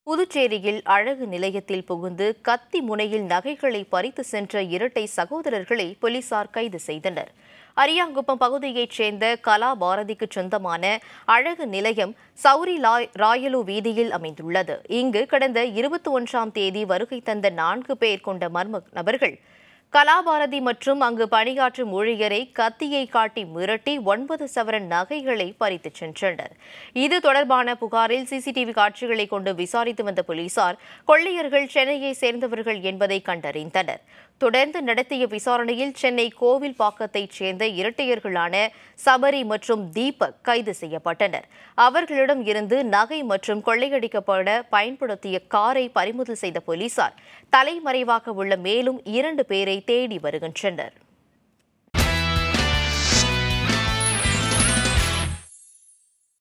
புதுச்சேரியில் அழகு நிலையத்தில் புகுந்து கத்தி முனையில் நகைகளை பறித்து சென்ற இரட்டை சகோதரர்களை போலீசார் கைது செய்தனர் அரியாங்குப்பம் பகுதியைச் சேர்ந்த கலா பாரதிக்கு சொந்தமான அழகு நிலையம் சௌரி லாய் ராயலு வீதியில் அமைந்துள்ளது இங்கு கடந்த இருபத்தி ஒன்றாம் தேதி வருகை தந்த நான்கு பேர் கொண்ட மர்ம நபர்கள் கலாபாரதி மற்றும் அங்கு பணியாற்றும் ஊழியரை கத்தியை காட்டி மிரட்டி ஒன்பது சவரன் நகைகளை பறித்துச் சென்றனர் இது தொடர்பான புகாரில் சிசிடிவி காட்சிகளை கொண்டு விசாரித்து வந்த போலீசார் கொள்ளையர்கள் சென்னையை சேர்ந்தவர்கள் என்பதை கண்டறிந்தனர் தொடர்ந்து நடத்திய விசாரணையில் சென்னை கோவில் பாக்கத்தைச் சேர்ந்த இரட்டையர்களான சபரி மற்றும் தீபக் கைது செய்யப்பட்டனர் அவர்களிடம் இருந்து நகை மற்றும் கொள்ளையடிக்கப்பட பயன்படுத்திய காரை பறிமுதல் செய்த போலீசார் தலைமறைவாக உள்ள மேலும் இரண்டு பேரை தேடி வருகின்றனர்